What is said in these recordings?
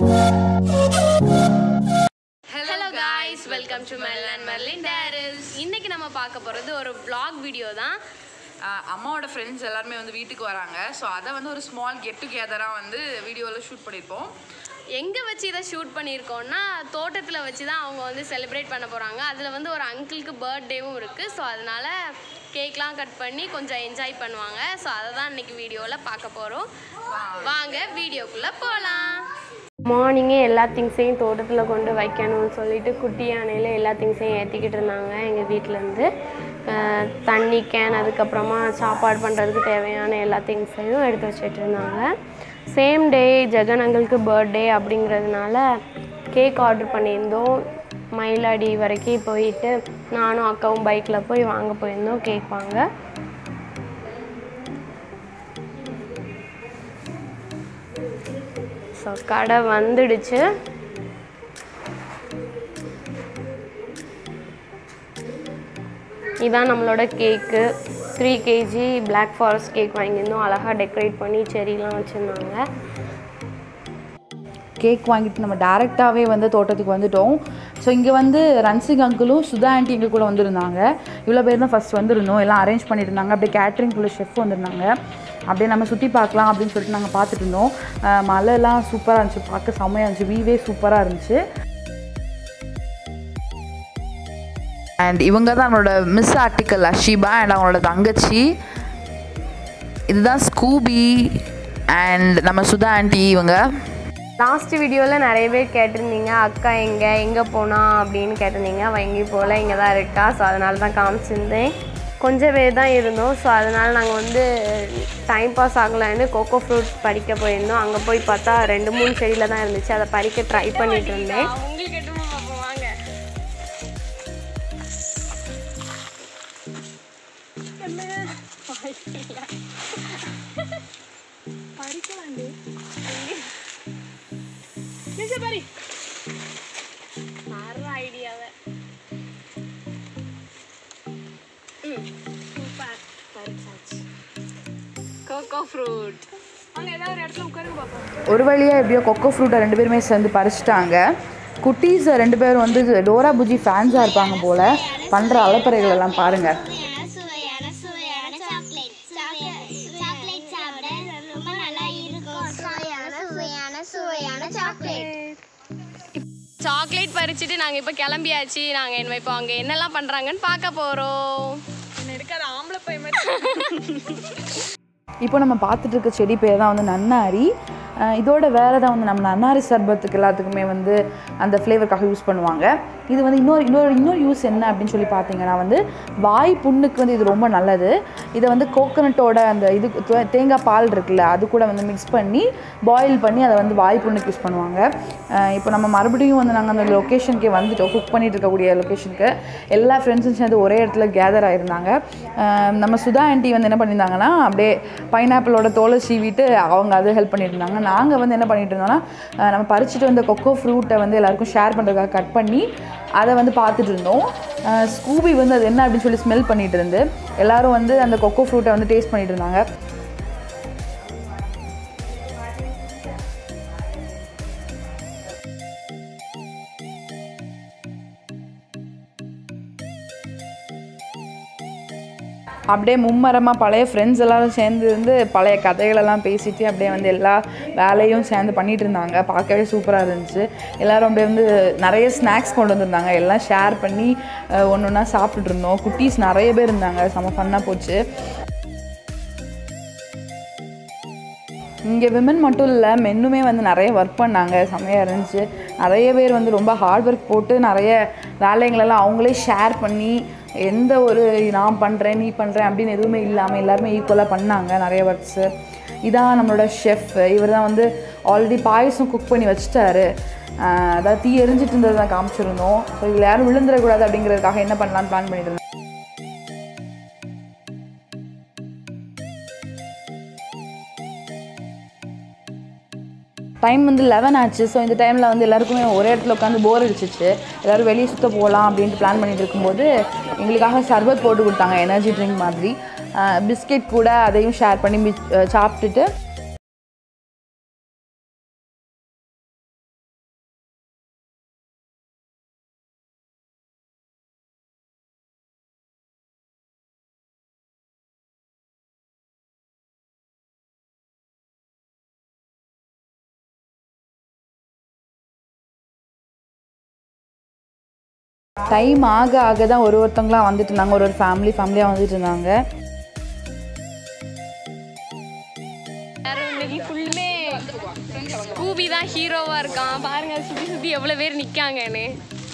hello guys welcome to Mel and Merlin Daris இன்னைக்கு நம்ம பார்க்க போகிறது ஒரு vlog வீடியோ தான் ஆஹ் அம்மாவோட ஃப்ரெண்ட்ஸ் எல்லாருமே வந்து வீட்டுக்கு வராங்க ஸோ அதை வந்து ஒரு ஸ்மால் கெட் டுகெதராக வந்து வீடியோவில் ஷூட் பண்ணியிருப்போம் எங்கே வச்சு இதை ஷூட் பண்ணியிருக்கோம்னா தோட்டத்தில் வச்சு தான் அவங்க வந்து செலிப்ரேட் பண்ண போகிறாங்க அதில் வந்து ஒரு அங்கிளுக்கு பர்த்டேவும் இருக்குது ஸோ அதனால் கேக்லாம் கட் பண்ணி கொஞ்சம் என்ஜாய் பண்ணுவாங்க ஸோ அதை தான் இன்னைக்கு வீடியோவில் பார்க்க போகிறோம் வாங்க வீடியோக்குள்ளே போகலாம் மார்னிங்கே எல்லா திங்ஸையும் தோட்டத்தில் கொண்டு வைக்கணும்னு சொல்லிட்டு குட்டி யானையில் எல்லா திங்ஸையும் ஏற்றிக்கிட்டு இருந்தாங்க எங்கள் வீட்டிலேருந்து தண்ணி கேன் அதுக்கப்புறமா சாப்பாடு பண்ணுறதுக்கு தேவையான எல்லா திங்ஸையும் எடுத்து வச்சுட்டு இருந்தாங்க சேம் டே ஜெகன் அங்கிளுக்கு பர்த்டே அப்படிங்கிறதுனால கேக் ஆர்டர் பண்ணியிருந்தோம் மயிலாடி வரைக்கும் போயிட்டு நானும் அக்காவும் பைக்கில் போய் வாங்க போயிருந்தோம் கேக் வாங்க ஸோ கடை வந்துடுச்சு இதான் நம்மளோட cake three KG black forest cake வாங்கியிருந்தோம் அழகாக டெக்கரேட் பண்ணி செரிலாம் வச்சுருந்தாங்க கேக் வாங்கிட்டு நம்ம டேரெக்டாகவே வந்து தோட்டத்துக்கு வந்துட்டோம் ஸோ இங்கே வந்து ரன்சிங் அங்கிளும் சுதா ஆண்டி எங்கள் கூட வந்திருந்தாங்க இவ்வளோ பேர் தான் ஃபஸ்ட் வந்திருந்தோம் எல்லாம் அரேஞ்ச் பண்ணியிருந்தாங்க அப்படியே கேட்ரிங் குள்ள ஷெஃப் வந்திருந்தாங்க அப்படியே நம்ம சுற்றி பார்க்கலாம் அப்படின்னு சொல்லிட்டு நாங்கள் பார்த்துட்டு இருந்தோம் அஹ் மலைலாம் சூப்பராக இருந்துச்சு பார்க்க செம்மையாக இருந்துச்சு வீவே சூப்பராக இருந்துச்சு அண்ட் இவங்க தான் நம்மளோட மிஸ் ஆர்டிக்கல் அஷிபா அண்ட் அவங்களோட தங்கச்சி இதுதான் ஸ்கூபி அண்ட் நம்ம சுதா ஆண்டி இவங்க லாஸ்ட் வீடியோவில் நிறைய பேர் கேட்டிருந்தீங்க அக்கா எங்கே எங்கே போனா அப்படின்னு கேட்டிருந்தீங்க அவள் எங்கேயும் போகல இங்கே தான் இருக்கா ஸோ அதனால தான் காமிச்சிருந்தேன் கொஞ்சம் பேர் தான் இருந்தோம் ஸோ அதனால் நாங்கள் வந்து டைம் பாஸ் ஆகலைன்னு கோகோ ஃப்ரூட் பறிக்க போயிருந்தோம் அங்கே போய் பார்த்தா ரெண்டு மூணு செடியில் தான் இருந்துச்சு அதை பறிக்க ட்ரை பண்ணிட்டு இருந்தேன் வாங்க வர ஐடியாவை ம் சூப்பர் பறிச்சாச்சு கோகோ ஃப்ரூட் அங்கே ஏதாவது ஒரு இடத்துல உட்காருங்க பார்ப்போம் ஒரு வழியாக எப்படியோ கொக்கோ ஃப்ரூட்டை ரெண்டு பேருமே சேர்ந்து பறிச்சிட்டாங்க குட்டீஸ் ரெண்டு பேரும் வந்து டோரா புஜி ஃபேன்ஸாக இருப்பாங்க போல் பண்ணுற அலப்பறைகள் எல்லாம் பாருங்கள் சுவையான சுவையான சாக்லேட் சாக்லேட் சாப்பிட ரொம்ப நல்லா இருக்கும் சுவையான சுவையான சுவையான சாக்லேட் சாக்லேட் பறிச்சுட்டு நாங்கள் இப்போ கிளம்பியாச்சு நாங்கள் என்ன இப்போ அங்கே என்னெல்லாம் பண்ணுறாங்கன்னு பார்க்க போகிறோம் இப்போ நம்ம பார்த்துட்டு இருக்க செடி பேர் தான் வந்து நன்னாரி அஹ் இதோட வேறு தான் வந்து நம்ம நன்னாரி சர்பத்துக்கு எல்லாத்துக்குமே வந்து அந்த ஃப்ளேவருக்காக யூஸ் பண்ணுவாங்க இது வந்து இன்னொரு இன்னொரு இன்னொரு யூஸ் என்ன அப்படின்னு சொல்லி பார்த்தீங்கன்னா வந்து வாய் புண்ணுக்கு வந்து இது ரொம்ப நல்லது இதை வந்து கோகனட்டோட அந்த இது தே- தேங்காய் பால் இருக்குல்ல அது கூட வந்து மிக்ஸ் பண்ணி பாயில் பண்ணி அதை வந்து வாய் புண்ணுக்கு யூஸ் பண்ணுவாங்க அஹ் இப்போ நம்ம மறுபடியும் வந்து நாங்கள் அந்த லொக்கேஷனுக்கே வந்துட்டோம் குக் பண்ணிட்டு இருக்கக்கூடிய லொக்கேஷனுக்கு எல்லா ஃப்ரெண்ட்ஸும் சேர்ந்து ஒரே இடத்துல கேதர் ஆயிருந்தாங்க அஹ் நம்ம சுதா ஆண்டி வந்து என்ன பண்ணியிருந்தாங்கன்னா அப்படியே பைனாப்பிளோட தோலை சீவிட்டு அவங்க அது ஹெல்ப் பண்ணிட்டு இருந்தாங்க நாங்கள் வந்து என்ன பண்ணிட்டு இருந்தோம்னா அஹ் நம்ம பறிச்சுட்டு வந்த கொக்கோ ஃப்ரூட்டை வந்து எல்லாருக்கும் ஷேர் பண்ணுறதுக்காக கட் பண்ணி அதை வந்து பார்த்துட்டு இருந்தோம் அஹ் ஸ்கூபி வந்து அது என்ன அப்படின்னு சொல்லி ஸ்மெல் பண்ணிட்டு இருந்து எல்லாரும் வந்து அந்த கொக்கோ ஃப்ரூட்டை வந்து டேஸ்ட் பண்ணிட்டு இருந்தாங்க அப்படியே மும்மரமாக பழைய ஃப்ரெண்ட்ஸ் எல்லாரும் சேர்ந்து இருந்து பழைய கதைகளெல்லாம் பேசிட்டு அப்படியே வந்து எல்லா வேலையும் சேர்ந்து பண்ணிட்டு இருந்தாங்க பார்க்கவே சூப்பராக இருந்துச்சு எல்லாரும் அப்படியே வந்து நிறைய ஸ்நாக்ஸ் கொண்டு வந்திருந்தாங்க எல்லாம் ஷேர் பண்ணி ஒன்று ஒன்றா சாப்பிட்டுட்டு இருந்தோம் குட்டீஸ் நிறைய பேர் இருந்தாங்க செம ஃபன்னாக போச்சு இங்கே விமன் மட்டும் இல்லை மென்னுமே வந்து நிறைய ஒர்க் பண்ணாங்க செம்மையாக இருந்துச்சு நிறைய பேர் வந்து ரொம்ப ஹார்ட் ஒர்க் போட்டு நிறைய வேலைங்களெல்லாம் அவங்களே ஷேர் பண்ணி எந்த ஒரு நான் பண்ணுறேன் நீ பண்ணுறேன் அப்படின்னு எதுவுமே இல்லாமல் எல்லாருமே ஈக்குவலாக பண்ணாங்க நிறைய ஒர்க்ஸு இதான் நம்மளோட ஷெஃப் இவர் தான் வந்து ஆல்ரெடி பாயசம் குக் பண்ணி வச்சுட்டாரு ஆஹ் அதாவது தீ எரிஞ்சிட்டு இருந்ததை தான் காமிச்சிருந்தோம் ஸோ இதில் யாரும் விழுந்துடக்கூடாது அப்படிங்கிறதுக்காக என்ன பண்ணலான்னு பிளான் பண்ணிட்டு இருந்தோம் டைம் வந்து லெவன் ஆச்சு ஸோ இந்த டைமில் வந்து எல்லாருக்குமே ஒரே இடத்துல உட்காந்து போர் அடிச்சிச்சு எல்லோரும் வெளியே சுற்ற போகலாம் அப்படின்ட்டு பிளான் பண்ணிட்டு இருக்கும்போது எங்களுக்காக சர்பத் போட்டு கொடுத்தாங்க எனர்ஜி ட்ரிங்க் மாதிரி பிஸ்கெட் கூட அதையும் ஷேர் பண்ணி மிச்- அஹ் சாப்பிட்டுட்டு டைம் ஆக ஆக தான் ஒரு ஒருத்தவங்களாம் வந்துட்டு இருந்தாங்க ஒரு ஒரு ஃபேமிலி ஃபேமிலியாக வந்துட்டு இருந்தாங்க யாரும் இன்னைக்கு ஃபுல்லுமே ஸ்கூபி தான் ஹீரோவா இருக்கான் பாருங்க சுத்தி சுத்தி எவ்வளவு பேர் நிக்காங்கன்னு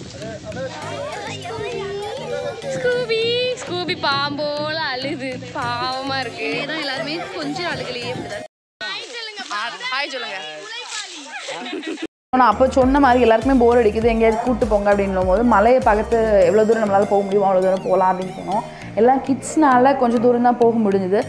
ஸ்கூபி ஸ்கூபி பாம்போல அழுது பாவமா இருக்கு தான் எல்லாருமே கொஞ்சம் அழுகலையே ஹாய் சொல்லுங்க ஆனால் அப்போ சொன்ன மாதிரி எல்லாருக்குமே போர் அடிக்குது எங்கேயாவது கூட்டு போங்க அப்படின்னும் போது மலையை பக்கத்து எவ்வளோ தூரம் நம்மளால் போக முடியுமோ அவ்வளோ தூரம் போகலாம் அப்படின்னு சொன்னோம் எல்லாம் கிட்ஸ்னால கொஞ்சம் தூரம் தான் போக முடிஞ்சுது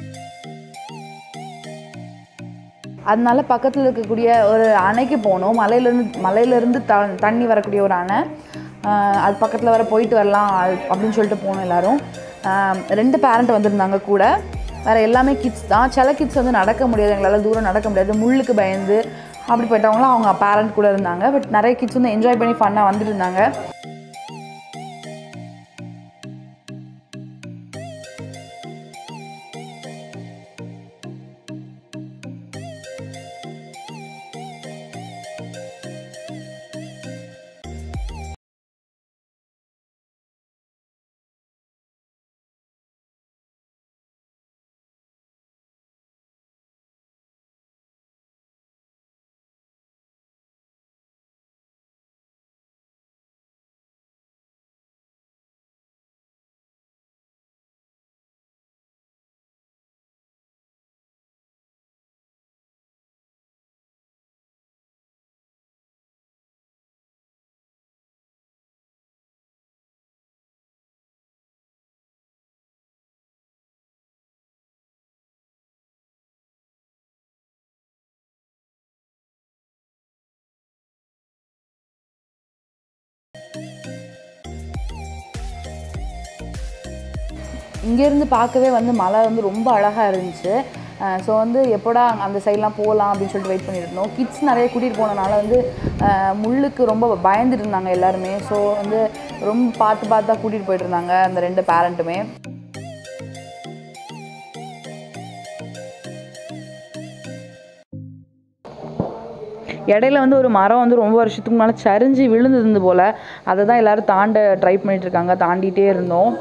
அதனால பக்கத்தில் இருக்கக்கூடிய ஒரு அணைக்கு போனோம் மலையிலேருந்து மலையிலேருந்து த தண்ணி வரக்கூடிய ஒரு அணை ஆஹ் அது பக்கத்தில் வர போயிட்டு வரலாம் அது- அப்படின்னு சொல்லிட்டு போனோம் எல்லாரும் ஆஹ் ரெண்டு பேரண்ட் வந்திருந்தாங்க கூட வேறு எல்லாமே கிட்ஸ் தான் சில கிட்ஸ் வந்து நடக்க முடியாது எங்களால் தூரம் நடக்க முடியாது முள்ளுக்கு பயந்து அப்படி போயிட்டவங்களாம் அவங்க பேரண்ட் கூட இருந்தாங்க பட் நிறைய கிட்ஸ் வந்து என்ஜாய் பண்ணி ஃபன்னாக வந்துட்டு இருந்தாங்க இங்கேருந்து பார்க்கவே வந்து மலை வந்து ரொம்ப அழகாக இருந்துச்சு ஸோ வந்து எப்போடா அந்த சைட்லாம் போகலாம் அப்படின்னு சொல்லிட்டு வெயிட் பண்ணிட்டு இருந்தோம் கிட்ஸ் நிறைய கூட்டிகிட்டு போனனால வந்து அஹ், முள்ளுக்கு ரொம்ப பயந்துட்டு இருந்தாங்க எல்லாருமே ஸோ வந்து ரொம்ப பார்த்து பார்த்து தான் கூட்டிகிட்டு போயிட்டு இருந்தாங்க அந்த ரெண்டு பேரண்ட்டுமே இடையில வந்து ஒரு மரம் வந்து ரொம்ப வருஷத்துக்கு முன்னால் சரிஞ்சு விழுந்திருந்து போல் அதை தான் எல்லாரும் தாண்ட ட்ரை பண்ணிட்டு இருக்காங்க தாண்டிட்டே இருந்தோம்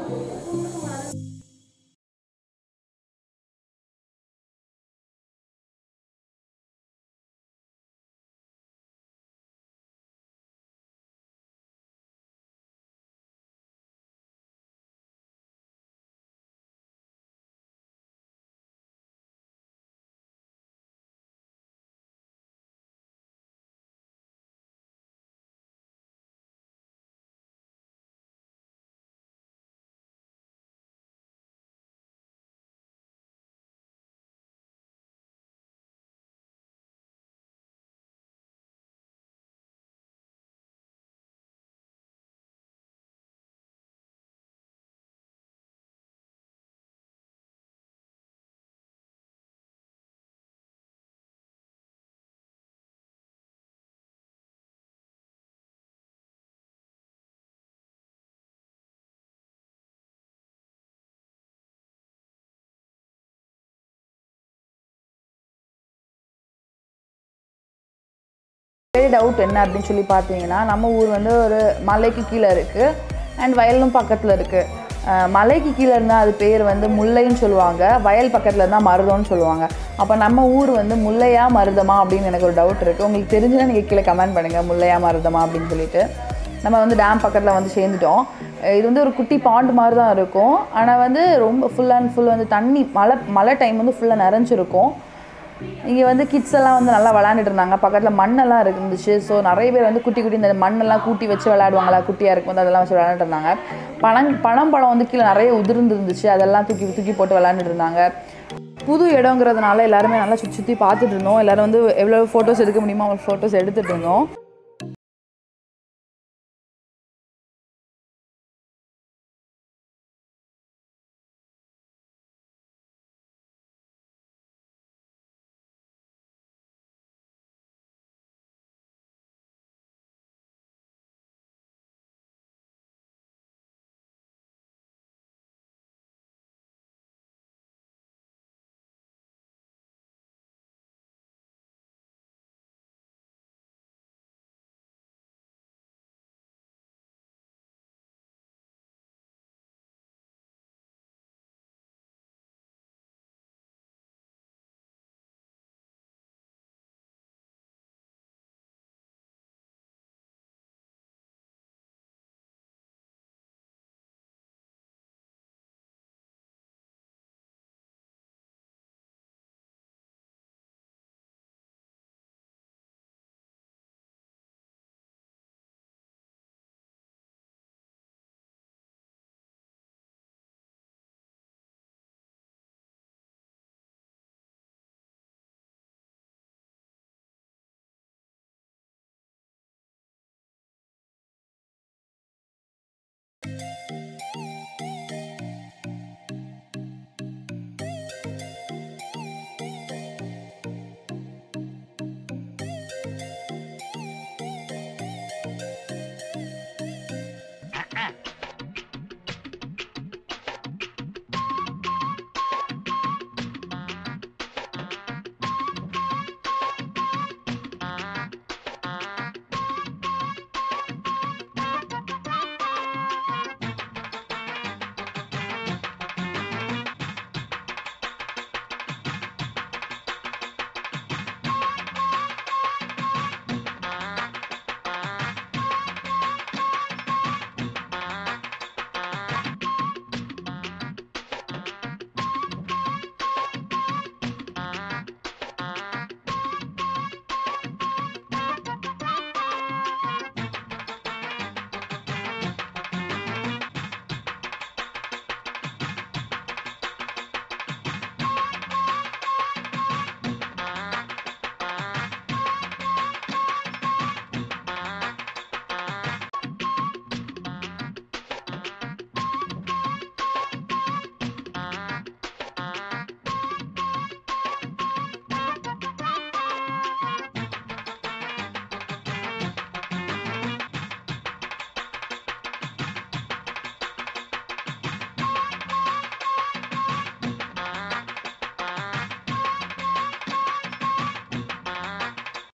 பெரிய டவுட் என்ன அப்படின்னு சொல்லி பார்த்தீங்கன்னா நம்ம ஊர் வந்து ஒரு மலைக்கு கீழே இருக்குது அண்ட் வயலும் பக்கத்தில் இருக்குது மலைக்கு கீழே இருந்தால் அது பேர் வந்து முல்லைன்னு சொல்லுவாங்க வயல் பக்கத்தில் இருந்தால் மருதம்னு சொல்லுவாங்க அப்போ நம்ம ஊர் வந்து முல்லையா மருதமா அப்படின்னு எனக்கு ஒரு டவுட் இருக்குது உங்களுக்கு தெரிஞ்சுன்னா நீங்கள் கீழே கமெண்ட் பண்ணுங்கள் முல்லையா மருதமா அப்படின்னு சொல்லிட்டு நம்ம வந்து டேம் பக்கத்தில் வந்து சேர்ந்துட்டோம் அஹ் இது வந்து ஒரு குட்டி பாண்ட் மாதிரி தான் இருக்கும் ஆனால் வந்து ரொம்ப ஃபுல் அண்ட் ஃபுல் வந்து தண்ணி மழை மழை டைம் வந்து ஃபுல்லாக நிறைஞ்சிருக்கும் இங்கே வந்து கிட்ஸ் எல்லாம் வந்து நல்லா விளாண்டுட்டு இருந்தாங்க பக்கத்தில் மண்ணெல்லாம் இருந்துச்சு ஸோ நிறைய பேர் வந்து குட்டி குட்டி இந்த மண்ணெல்லாம் கூட்டி வச்சு விளையாடுவாங்களா குட்டியாக இருக்கும்போது அதெல்லாம் வச்சு விளையாண்டுட்டு இருந்தாங்க பழம் பழம் பழம் வந்து கீழே நிறைய உதிர்ந்து இருந்துச்சு அதெல்லாம் தூக்கி தூக்கி போட்டு விளையாண்டுட்டு இருந்தாங்க புது இடங்கிறதுனால எல்லாருமே நல்லா சுற்றி சுற்றி பார்த்துட்டு இருந்தோம் எல்லாரும் வந்து எவ்வளோ ஃபோட்டோஸ் எடுக்க முடியுமோ அவங்க ஃபோட்டோஸ் எடுத்துகிட்டு இருந்தோம்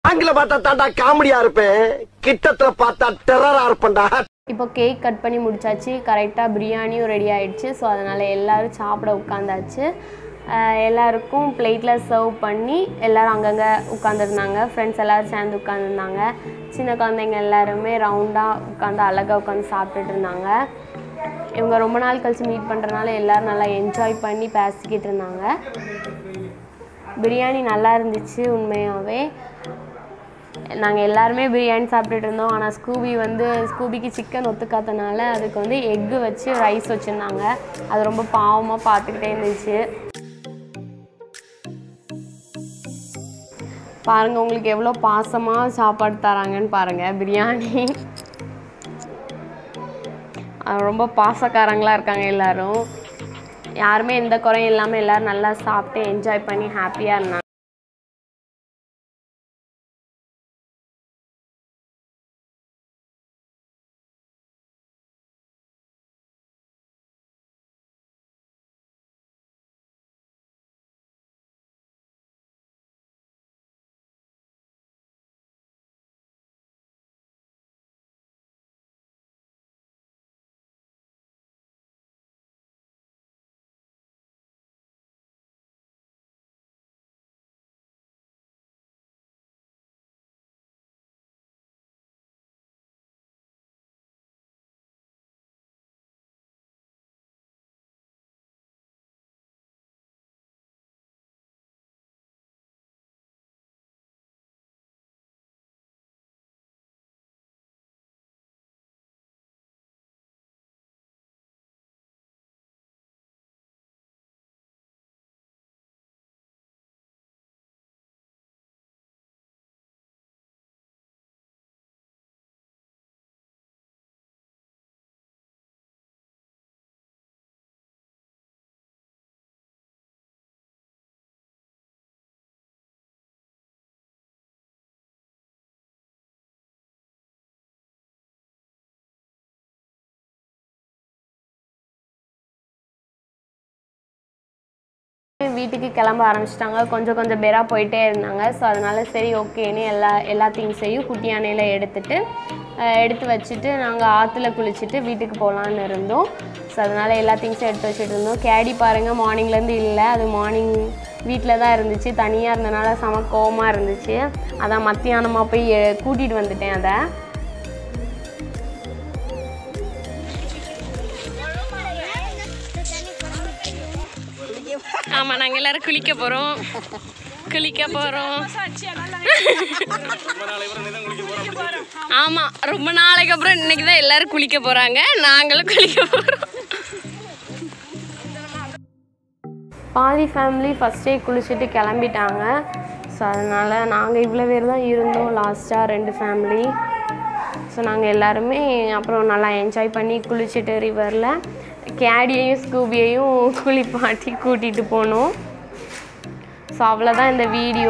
ஆங்கில பார்த்தா தாண்டா காமெடியா இருப்பேன் கிட்டத்துல பார்த்தா டெரரா இருப்பேன்டா இப்போ கேக் கட் பண்ணி முடிச்சாச்சு கரெக்டாக பிரியாணியும் ரெடி ஆயிடுச்சு ஸோ அதனால் எல்லாரும் சாப்பிட உட்காந்தாச்சு அஹ் எல்லாருக்கும் பிளேட்டில் சர்வ் பண்ணி எல்லாரும் அங்கங்கே உட்காந்துருந்தாங்க ஃப்ரெண்ட்ஸ் எல்லோரும் சேர்ந்து உட்காந்துருந்தாங்க சின்ன குழந்தைங்க எல்லாருமே ரவுண்டாக உட்காந்து அழகாக உட்காந்து சாப்பிட்டுட்டு இருந்தாங்க இவங்க ரொம்ப நாள் கழிச்சு மீட் பண்ணுறதுனால எல்லாரும் நல்லா என்ஜாய் பண்ணி பேசிக்கிட்டு இருந்தாங்க பிரியாணி நல்லா இருந்துச்சு உண்மையாகவே நாங்கள் எல்லாருமே பிரியாணி சாப்பிட்டுட்டு இருந்தோம் ஆனால் ஸ்கூபி வந்து ஸ்கூபிக்கு சிக்கன் ஒத்துக்காதனால அதுக்கு வந்து எக்கு வச்சு ரைஸ் வச்சுருந்தாங்க அது ரொம்ப பாவமாக பார்த்துக்கிட்டே இருந்துச்சு பாருங்கள் உங்களுக்கு எவ்வளோ பாசமாக சாப்பாடு தராங்கன்னு பாருங்கள் பிரியாணி அது ரொம்ப பாசக்காரங்களாக இருக்காங்க எல்லாரும் யாருமே எந்த குறையும் இல்லாமல் எல்லாரும் நல்லா சாப்பிட்டு என்ஜாய் பண்ணி ஹாப்பியாக இருந்தாங்க வீட்டுக்கு கிளம்ப ஆரம்பிச்சிட்டாங்க கொஞ்சம் கொஞ்சம் பேராக போயிட்டே இருந்தாங்க ஸோ அதனால சரி ஓகேன்னு எல்லா எல்லா திங்ஸையும் குட்டி யானையில் எடுத்துட்டு அஹ், எடுத்து வச்சுட்டு நாங்கள் ஆற்றுல குளிச்சுட்டு வீட்டுக்கு போகலான்னு இருந்தோம் ஸோ அதனால் எல்லா திங்ஸும் எடுத்து வச்சுட்டு இருந்தோம் கேடி பாருங்கள் மார்னிங்லேருந்து இல்லை அது மார்னிங் வீட்டில் தான் இருந்துச்சு தனியாக இருந்தனால செம கோவமாக இருந்துச்சு அதான் மத்தியானமாக போய் கூட்டிகிட்டு வந்துட்டேன் அதை ஆமாம் நாங்கள் எல்லாரும் குளிக்க போகிறோம் குளிக்க போகிறோம் ஆமாம் ரொம்ப நாளைக்கு அப்புறம் இன்னைக்கு தான் எல்லாரும் குளிக்க போகிறாங்க நாங்களும் குளிக்க போகிறோம் பாதி ஃபேமிலி ஃபஸ்ட்டே குளிச்சுட்டு கிளம்பிட்டாங்க ஸோ அதனால் நாங்கள் இவ்வளோ பேர் தான் இருந்தோம் லாஸ்ட்டாக ரெண்டு ஃபேமிலி ஸோ நாங்கள் எல்லாருமே அப்புறம் நல்லா என்ஜாய் பண்ணி குளிச்சுட்டு ரிவரில் கேடியையும் ஸ்கூபியையும் குளிப்பாட்டி கூட்டிகிட்டு போனோம் ஸோ அவ்வளோதான் இந்த வீடியோ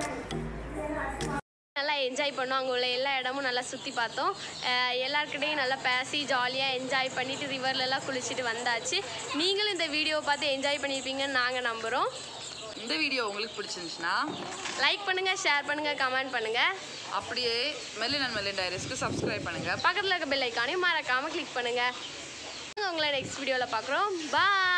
நல்லா என்ஜாய் பண்ணோம் அங்கே உள்ள எல்லா இடமும் நல்லா சுற்றி பார்த்தோம் அஹ் எல்லார்கிட்டையும் நல்லா பேசி ஜாலியாக என்ஜாய் பண்ணிட்டு ரிவர்லலாம் குளிச்சுட்டு வந்தாச்சு நீங்களும் இந்த வீடியோவை பார்த்து என்ஜாய் பண்ணியிருப்பீங்கன்னு நாங்கள் நம்புகிறோம் இந்த வீடியோ உங்களுக்கு பிடிச்சிருந்துச்சுன்னா லைக் பண்ணுங்கள் ஷேர் பண்ணுங்கள் கமெண்ட் பண்ணுங்கள் அப்படியே மெல்லின் அண்ட் மெல்லின் டைரிஸ்க்கு சப்ஸ்கிரைப் பண்ணுங்கள் பக்கத்தில் இருக்க பெல் ஐக்கானையும் மறக்காமல் கிளிக் பண்ணுங்கள் உங்களை நெக்ஸ்ட் வீடியோவில் பார்க்குறோம் பாய்